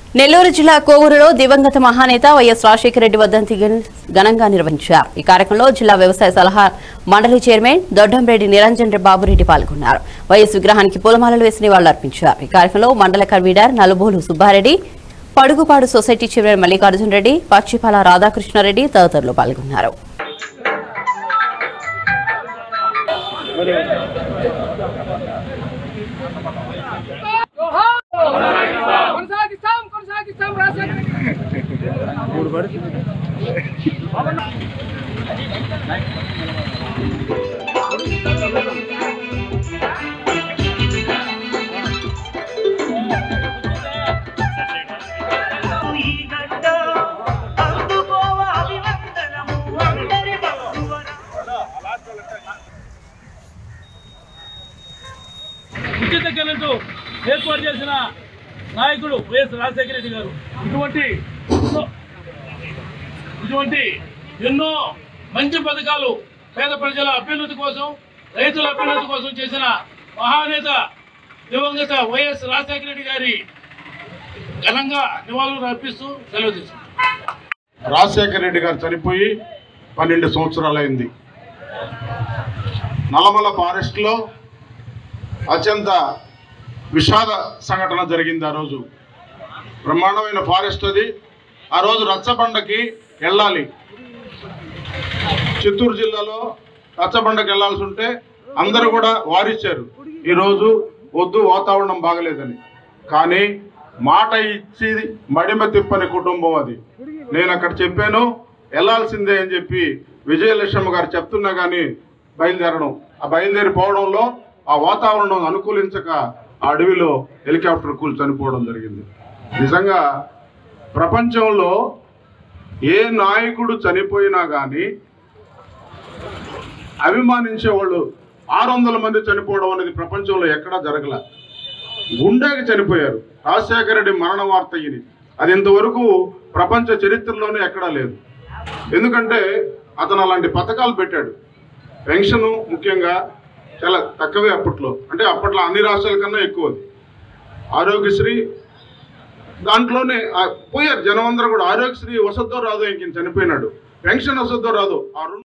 నెల్లూరు జిల్లా కోవూరులో దివంగత మహానేత వైఎస్ రాజశేఖర రెడ్డి వర్ధంతి ఘన- ఘనంగా నిర్వహించారు ఈ కార్యక్రమంలో జిల్లా వ్యవసాయ సలహా మండలి చైర్మన్ దొడ్డంరెడ్డి నిరంజన్ బాబురెడ్డి పాల్గొన్నారు వైఎస్ విగ్రహానికి పూలమాలలు వేసి నివాళులర్పించారు ఈ కార్యక్రమంలో మండల convener Nalubolu Subba Reddy Padugupadu society chairman Mallikarjuna Reddy Pachipala Radhakrishna Reddy తదితరులు పాల్గొన్నారు కొనసాగిస్తాం కొనసాగిస్తాం రాజశేఖర ఈ గడ్డ అందుకోవ అభివందనము అందరి బంధువర ఉచిత కరెంటు ఏర్పాటు చేసిన నాయకుడు వైఎస్ రాజశేఖర రెడ్డి గారు ఇటువంటి ఎన్నో- ఇటువంటి ఎన్నో మంచి పథకాలు పేద ప్రజల అభ్యున్నతి కోసం రైతుల అభ్యున్నతి కోసం చేసిన మహానేత దివంగత వైఎస్ రాజశేఖర రెడ్డి గారి ఘనంగా నివాళులు అర్పిస్తూ సెలవు తీసుకుంటాం రాజశేఖర రెడ్డి గారు చనిపోయి పన్నెండు సంవత్సరాలైంది నల్లమల ఫారెస్ట్లో అత్యంత విషాద సంఘటన జరిగింది ఆ రోజు బ్రహ్మాండమైన ఫారెస్ట్ అది ఆ రోజు రచ్చబండకి వెళ్ళాలి చిత్తూరు జిల్లాలో రచ్చబండకి వెళ్ళాల్సి ఉంటే అందరూ కూడా వారిచ్చారు ఈరోజు వద్దు వాతావరణం బాగలేదని కానీ మాట ఇచ్చి మడిమ తిప్పని కుటుంబం అది నేను అక్కడ చెప్పాను వెళ్ళాల్సిందే అని చెప్పి విజయలక్ష్మి గారు చెప్తున్నా కానీ బయలుదేరడం ఆ బయలుదేరి పోవడంలో ఆ వాతావరణం అనుకూలించక ఆ అడవిలో హెలికాప్టర్ కూలి చనిపోవడం జరిగింది నిజంగా ప్రపంచంలో ఏ నాయకుడు చనిపోయినా కానీ అభిమానించే వాళ్ళు ఆరు వందల మంది చనిపోవడం అనేది ప్రపంచంలో ఎక్కడా జరగల గుండెకి చనిపోయారు రాజశేఖర రెడ్డి మరణ వార్త ఇది అది ఇంతవరకు ప్రపంచ చరిత్రలోనే ఎక్కడా లేదు ఎందుకంటే అతను అలాంటి పథకాలు పెట్టాడు పెన్షన్ ముఖ్యంగా చాలా తక్కువే అప్పట్లో అంటే అప్పట్లో అన్ని రాష్ట్రాల కన్నా ఎక్కువ అది ఆరోగ్యశ్రీ దాంట్లోనే ఆ పోయారు జనం అందరూ కూడా ఆరోగ్యశ్రీ వసద్దో రాదో ఇంక చనిపోయినాడు పెన్షన్ వసద్దో రాదో ఆ రెండు